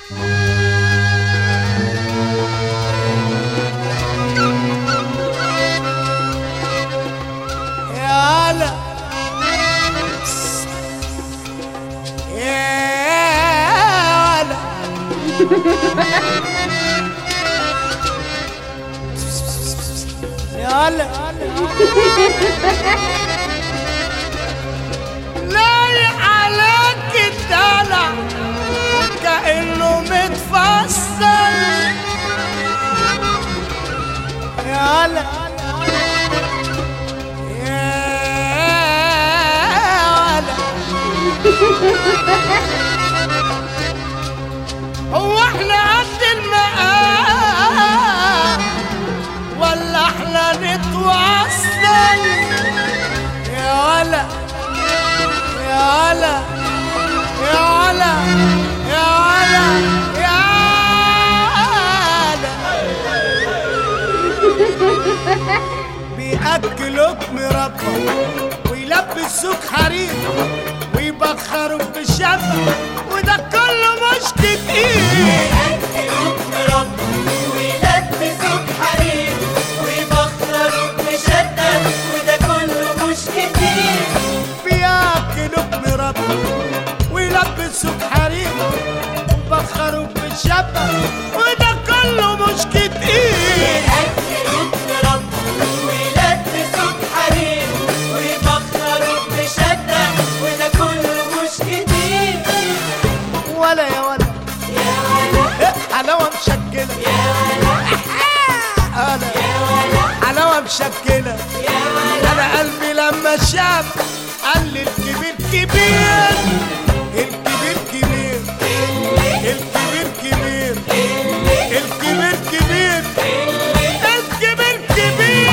يا هلا يا هلا يا هلا لايق عليك الدلع كأنه متفصل يا هلا يا هلا هو احنا قد المقام ولا احنا نتوصل يا ولا يا ولا يا ولا يا ولا يا ولا بيأكلوك مربى ويلبسوك حرير ويبخروك بالشمع وده كله مش كتير يأكلوك مربى ويلبسوك حرير ويبخروك مشدة وده كله مش كتير بياكلوك مربى ويلبسوك حرير ويبخروك بالشمع وده كله مش كتير يأكلوك مربى ويلبسوك حرير ويبخروك مشدة وده كله مش كتير ولا يا ولا يا ولا إيه حلاوة مشكلة يا ولا أنا يا ولا حلاوة مشكلة يا ولا انا قلبي لما شاف قال لي الكبير كبير الكبير كبير الكبير كبير الكبير كبير الكبير كبير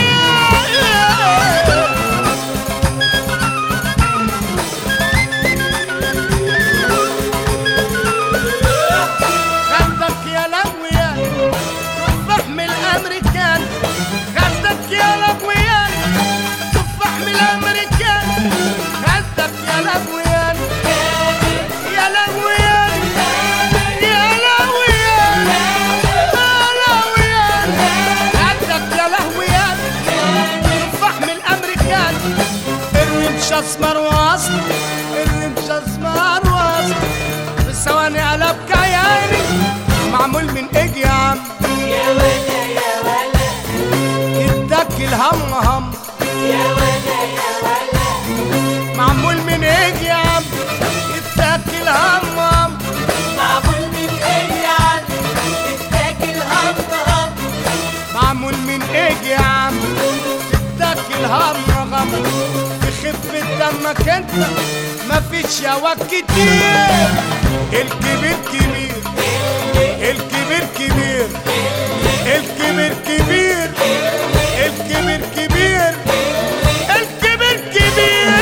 خدك يا لهويا تفاح من الامريكان خدك يا لهويا تفاح من الامريكان خدك يا لهويا يا لهويا يا لهويا يا لهويا خدك يا لهويا تفاح من الامريكان الرمش اسمر واصل الرمش اسمر واصل في ثواني قلب كياني معمول من ايه يا عم يا ولا يا ولا يدك الهم هم يا ولا يا ولا معمول من ايه يا عم يدك الهم هم معمول من ايه يعني تتاكل هم هم معمول من ايه يا عم يدك الهم غم في خفة دمك انت مفيش ياوك كتير الكبير كبير الكبير كبير الكبير كبير الكبير كبير الكبير كبير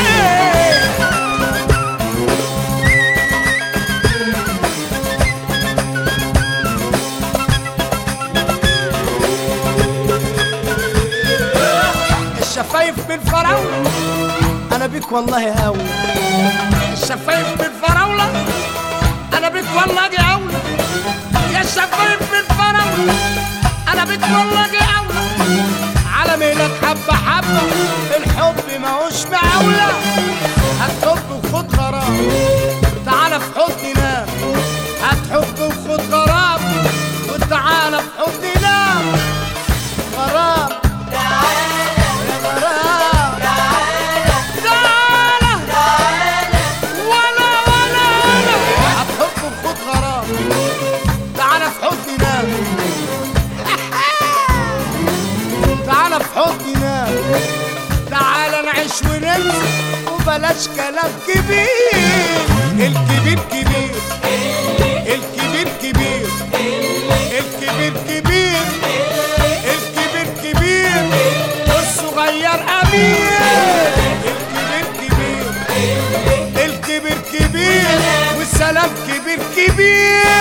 الشفايف بالفراولة أنا بيك والله هاوي الشفايف بالفراولة أنا بيك والله دي أولى يا الشفايف بالفراولة أنا بيك والله دي أولى على ميلك حبة حبة الحب ماهوش معولة هتحب وخد غرام تعالى في حضني نام هتحب وخد غرام وتعالى في حضني نام غرام يا غرام تعالى ولا ولا ولا هتحب وخد غرام تعالى في حضني نام تعالى في حضني نام تعالى نعيش وننسى وبلاش كلام كبير الكبير كبير الكبير كبير الكبير كبير الكبير كبير والصغير امير الكبير كبير الكبير كبير والسلام كبير كبير